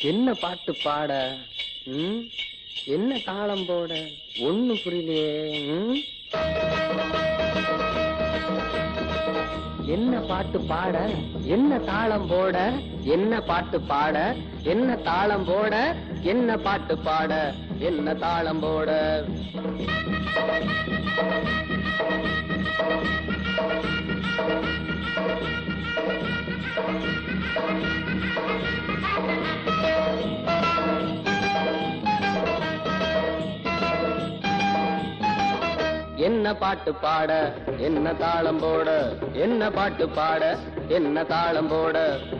என்ன பாட்டு பாட ம்? என்ன தாளம் போட ஒண்ணு புரியலையே ம்? என்ன பாட்டு பாட என்ன தாளம் போட என்ன பாட்டு பாட என்ன தாளம் போட என்ன பாட்டு பாட என்ன தாளம் போட என்ன பாட்டு பாட என்ன தாளம் போட என்ன பாட்டு பாட என்ன தாளம் போட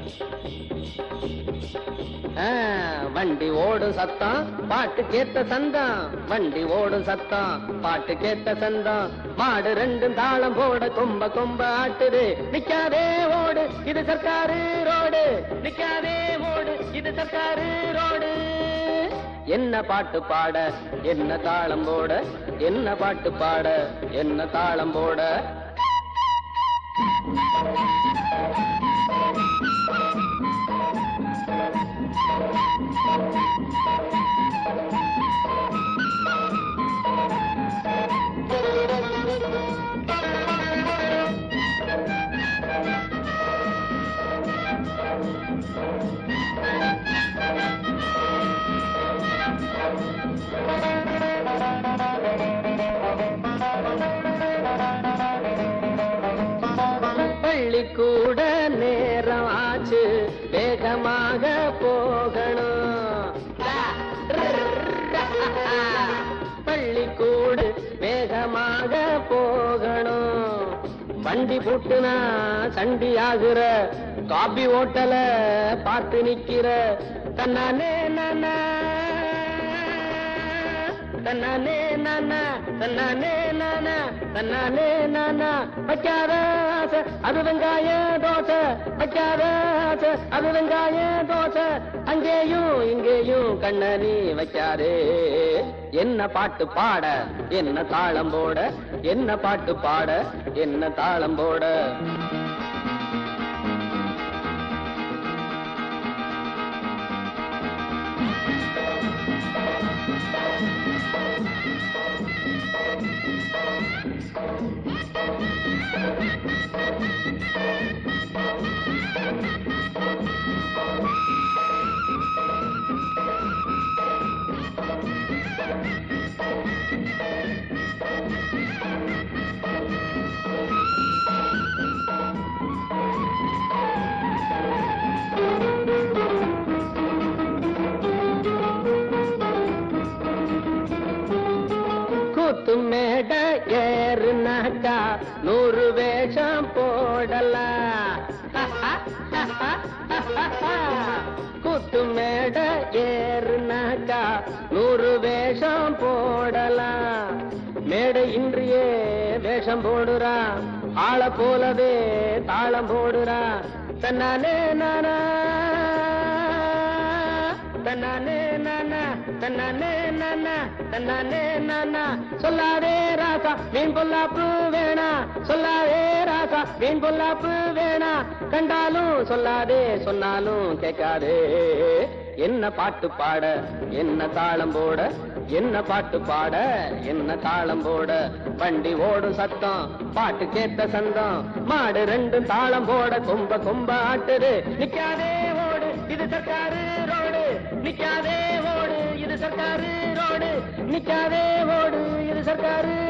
ஆ, வண்டி ஓடும் சத்தம் பாட்டு கேட்ட சந்தம் வண்டி ஓடும் சத்தம் பாட்டு கேட்ட சந்தம் மாடு ரெண்டும் தாளம் போட கொம்ப கொம்ப ஆட்டுது நிக்காதே ஓடு இது சர்க்காரு ரோடு நிக்காதே ஓடு இது சர்க்காரு ரோடு என்ன பாட்டு பாட என்ன தாளம் போட என்ன பாட்டு பாட என்ன தாளம் போட பள்ளிக்கூட நேரம் ஆச்சு வேகமாக போகணும் பள்ளிக்கூடு வேகமாக போகணும் வண்டி பூட்டுனா சண்டி ஆகுற காபி ஓட்டல பார்த்து நிக்கிற தன்னானே நானா தன்னானே நானா தன்னானே நானா தன்னானே நானா வைக்காத ஆசை அது வெங்காய தோசை வைக்காத ஆசை அது வெங்காய தோசை அங்கேயும் இங்கேயும் கண்ணனி வைக்காதே என்ன பாட்டு பாட என்ன தாளம் போட என்ன பாட்டு பாட என்ன தாளம் போட கூத்து மேட ஏறுனாக்கா நூறு வேஷம் போடலாம் கூத்து மேட ஏறுனாக்கா நூறு வேஷம் போடலாம் மேடை இன்றியே வேஷம் போடுறா ஆள போலவே தாளம் போடுறா தன்னானே நானா தன்னானே நானா தன்னானே நானா தன்னானே நானா சொல்லாதே ராசா வீண் பொல்லாப்பு வேணா சொல்லாதே ராசா வீண் பொல்லாப்பு வேணா கண்டாலும் சொல்லாதே சொன்னாலும் கேட்காதே என்ன பாட்டு பாட என்ன தாளம் போட என்ன பாட்டு பாட என்ன தாளம் போட வண்டி ஓடும் சத்தம் பாட்டு கேட்ட சந்தம் மாடு ரெண்டும் தாளம் போட கொம்ப கொம்ப ஆட்டுது நிக்காதே ஓடு இது சர்க்காரு ரோடு நிக்காதே ஓடு இது சர்க்காரு ரோடு நிக்காதே ஓடு இது சர்க்காரு